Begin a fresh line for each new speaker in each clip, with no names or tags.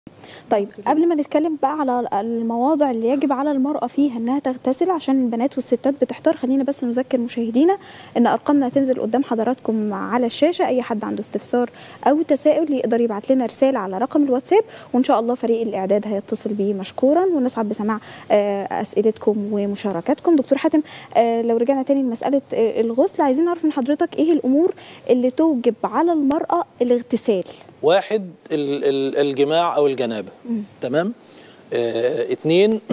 طيب قبل ما نتكلم بقى على المواضع اللي يجب على المرأة فيها انها تغتسل عشان البنات والستات بتحتار خلينا بس نذكر مشاهدينا ان ارقامنا هتنزل قدام حضراتكم على الشاشة اي حد عنده استفسار او تساؤل يقدر يبعت لنا رسالة على رقم الواتساب وان شاء الله فريق الاعداد هيتصل بيه مشكورا ونسعد بسماع اسئلتكم ومشاركاتكم دكتور حاتم لو رجعنا تاني لمسألة الغسل عايزين نعرف من حضرتك ايه الامور اللي توجب على المرأة الاغتسال
واحد الجماع او الجنابه مم. تمام آه اتنين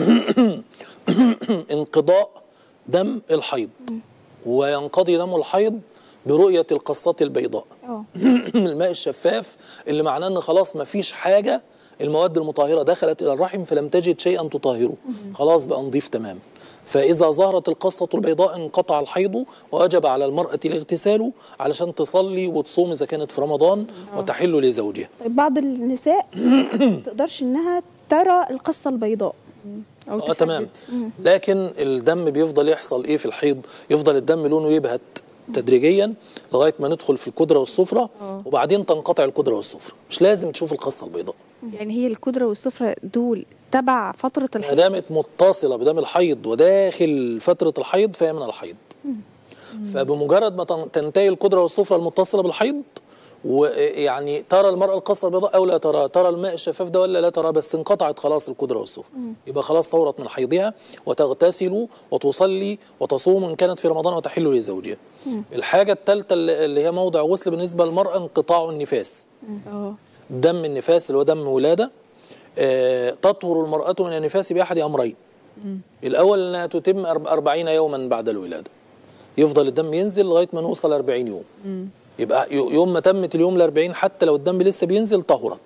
انقضاء دم الحيض مم. وينقضي دم الحيض برؤيه القصات البيضاء الماء الشفاف اللي معناه ان خلاص ما فيش حاجه المواد المطهره دخلت الى الرحم فلم تجد شيئا تطهره مم. خلاص بقى نضيف تمام فإذا ظهرت القصة البيضاء انقطع الحيض ووجب على المرأة الاغتسال علشان تصلي وتصوم إذا كانت في رمضان أوه. وتحل لزوجها
طيب بعض النساء ما تقدرش إنها ترى القصة البيضاء
أو اه تمام لكن الدم بيفضل يحصل ايه في الحيض يفضل الدم لونه يبهت تدريجيا لغايه ما ندخل في الكدره والسفره وبعدين تنقطع الكدره والسفره مش لازم تشوف القصه البيضاء
يعني هي الكدره والسفره دول تبع فتره الحيض
ما دامت متصله بدم الحيض وداخل فتره الحيض فهي من الحيض فبمجرد ما تنتهي الكدره والسفره المتصله بالحيض ويعني ترى المرأة القصة البيضاء أو لا ترى ترى الماء الشفاف ده ولا لا ترى بس انقطعت خلاص القدرة والسفر يبقى خلاص طورت من حيضها وتغتسل وتصلي وتصوم إن كانت في رمضان وتحل لزوجها الحاجة الثالثة اللي هي موضع غسل بالنسبة للمرأة انقطاع النفاس دم النفاس اللي هو دم ولادة آه تطهر المرأة من النفاس بأحد أمرين الأول أنها تتم 40 يوما بعد الولادة يفضل الدم ينزل لغاية ما نوصل 40 يوم يبقى يوم ما تمت اليوم ال 40 حتى لو الدم لسه بينزل طهرت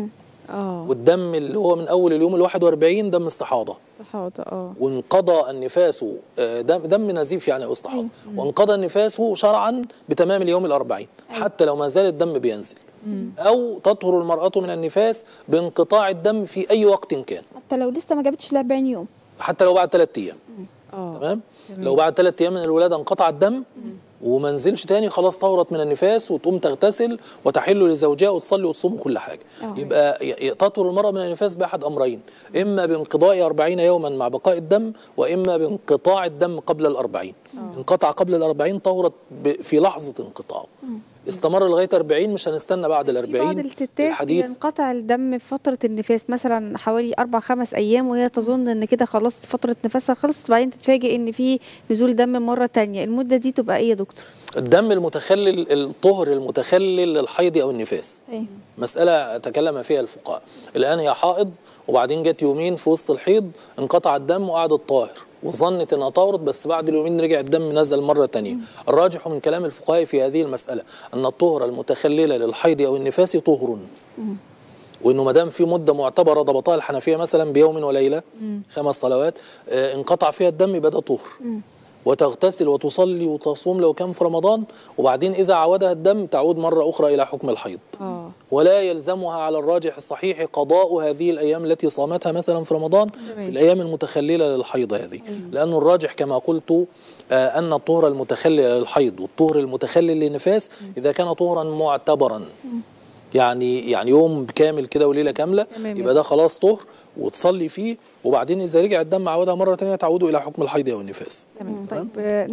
اه
والدم اللي هو من اول اليوم ال 41 دم استحاضه
استحاضه اه
وانقضى النفاس دم دم نزيف يعني او استحاضه وانقضى النفاس شرعا بتمام اليوم ال 40 حتى لو ما زال الدم بينزل مم. او تطهر المراه من النفاس بانقطاع الدم في اي وقت كان
حتى لو لسه ما جابتش ال 40 يوم
حتى لو بعد ثلاث ايام تمام لو بعد ثلاث ايام من الولاده انقطع الدم مم. وما نزلش تاني خلاص طهرت من النفاس وتقوم تغتسل وتحل لزوجها وتصلي وتصوم كل حاجه أوه. يبقى تطهر المراه من النفاس باحد امرين اما بانقضاء 40 يوما مع بقاء الدم واما بانقطاع الدم قبل الأربعين انقطع قبل الأربعين طهرت في لحظه انقطاعه استمر لغايه 40 مش هنستنى بعد ال 40
بعض الستات بينقطع الدم في فتره النفاس مثلا حوالي اربع خمس ايام وهي تظن ان كده خلاص فتره نفاسها خلصت وبعدين تتفاجئ ان في نزول دم مره ثانيه المده دي تبقى ايه يا دكتور؟
الدم المتخلل الطهر المتخلل للحيض او النفاس
أيه.
مساله تكلم فيها الفقهاء الان هي حائض وبعدين جت يومين في وسط الحيض انقطع الدم وقعدت طاهر وظنت انها طهرت بس بعد اليومين رجع الدم نزل مره ثانيه الراجح من كلام الفقهاء في هذه المساله ان الطهر المتخلله للحيض او النفاس طهر وانه ما دام في مده معتبره ضبطها الحنفيه مثلا بيوم وليله خمس صلوات آه انقطع فيها الدم يبقى ده طهر وتغتسل وتصلي وتصوم لو كان في رمضان وبعدين إذا عودها الدم تعود مرة أخرى إلى حكم الحيض
أوه.
ولا يلزمها على الراجح الصحيح قضاء هذه الأيام التي صامتها مثلا في رمضان في الأيام المتخللة للحيض هذه لأن الراجح كما قلت آه أن الطهر المتخلل للحيض والطهر المتخلل للنفاس إذا كان طهرا معتبرا يعني يعني يوم كامل كده وليله كامله يبقى ده خلاص طهر وتصلي فيه وبعدين اذا رجع الدم عودها مره ثانيه تعود الى حكم الحيض او النفاس
تمام طيب